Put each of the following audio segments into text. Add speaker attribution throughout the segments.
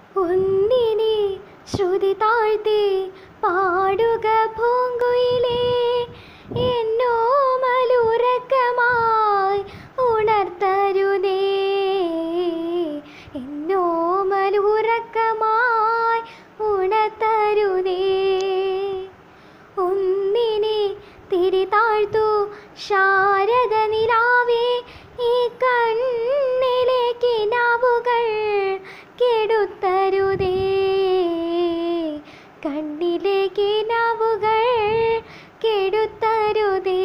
Speaker 1: ഒന്നിനെ ശ്രുതി താഴ്ത്തി പാടുക പൂങ്കുയിലേ എന്നോ മലുറക്കമായി ഉണർത്തരുതേ എന്നോ മലുറക്കമായി ഉണർത്തരുതേ ഒന്നിനെ തിരി താഴ്ത്തു ശാരദ നിലാവേ ഈ കണ്ണിലേക്ക് നാവുകൾ കെടുത്തരുതേ കണ്ണിലേക്ക് നാവുകൾ കെടുത്തരുതേ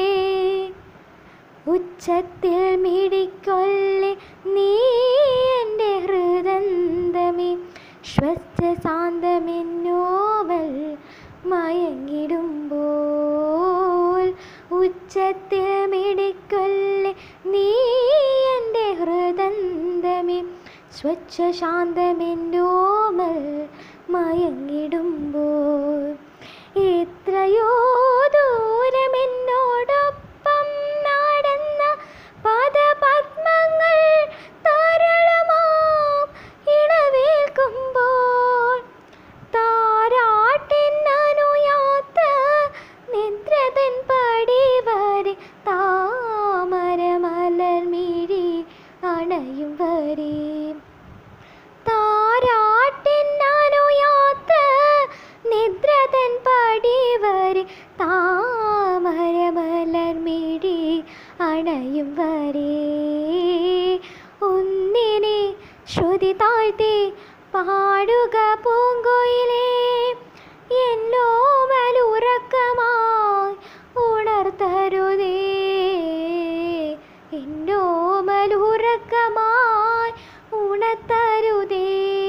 Speaker 1: ഉച്ചത്തിൽ മിടിക്കൊള്ളി നീ എൻ്റെ ഹൃദന്തമേ ശ്വസ ശാന്തമെന്നോവൽ മയങ്ങിടുമ്പോൾ ഉച്ചത്തിൽ മിടിക്കൊള്ളി നീ എൻ്റെ ഹൃദന്തമേ സ്വച്ഛ ശാന്തമെന്നോമൽ മയങ്ങിടുമ്പോൾ എത്രയോ ദൂരമെന്നോടൊപ്പം നടന്ന പദപത്മങ്ങൾ താരളമാം ഇടവേൽക്കുമ്പോൾ താരാട്ടിനനുയാത്ത നിദ്രതൻ പടി വരെ താമര മലർമിഴി അണയും വരെ താരാട്ടിനനുയാത്ത നിദ്രതൻ പടി വരെ താമര മലർമിഴി അണയും വരെ ഒന്നിനെ ശ്രുതി താഴ്ത്തി പാടുക പൂങ്കുയിലേ എന്നോ മലുറക്കമായി ഉണർത്തരുതേ എന്നോ മലുറക്കമായി ഉണർത്തരുതേ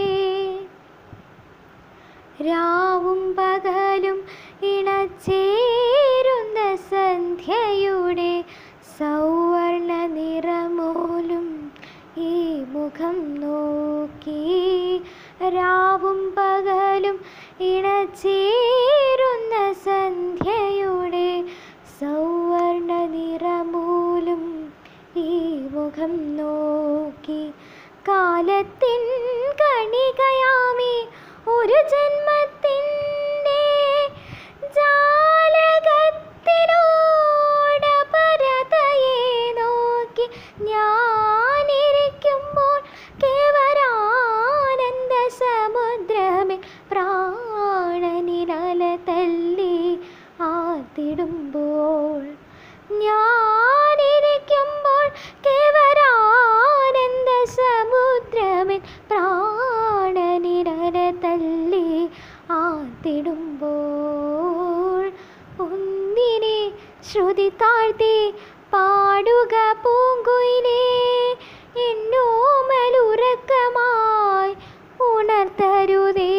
Speaker 1: രാവും പകലും ഇണച്ചേരുന്ന സന്ധ്യയുടെ സൗവർണ നിറമോലും ഈ മുഖം നോക്കി രാവും പകലും ഇണച്ചേരുന്ന സന്ധ്യയുടെ സൗവർണ നിറമൂലും ഈ മുഖം നോക്കി കാലത്തിൻ കണികയാമി ഒരു ജന്മത്തിൻ്റെ ജാലകത്തിലൂടപരതയെ നോക്കി ഞാനിരിക്കുമ്പോൾ കേവരാനന്ദ സമുദ്രമേ പ്രാണനിലല തല്ലി ആത്തിടുമ്പോൾ ഞാനിരിക്കുമ്പോൾ കേവരാനന്ദ സമുദ്രമേ പ്രാണനിരല തല്ലി ആത്തിടുമ്പോൾ ഒന്നിനെ ശ്രുതി താഴ്ത്തി പാടുക പൂങ്കുയിലേ എന്നോ മലുറക്കമായി ഉണർത്തരുതേ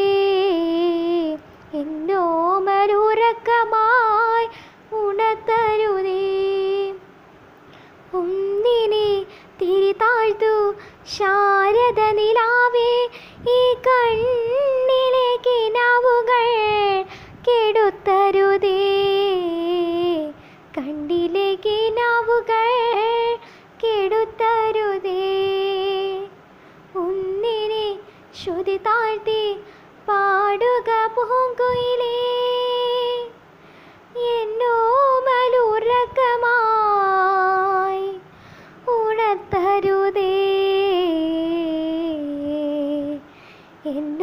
Speaker 1: എന്നോ മലുറക്കമായി ഉണർത്തരുതേ ഒന്നിനെ തിരി താഴ്ത്തു ശാരദ നിലാവേ ഈ കണ്ണിലേക്ക് നാവുകൾ കെടുത്തരുതേ കണ്ണിലേക്ക് നാവുകൾ കെടുത്തരുതേ ഒന്നിനെ ശ്രുതി താഴ്ത്തി പാടുക പൂങ്കുയിലേ എന്നോ മലുറക്കമായി ഉണർത്തരുതേ എന്നോ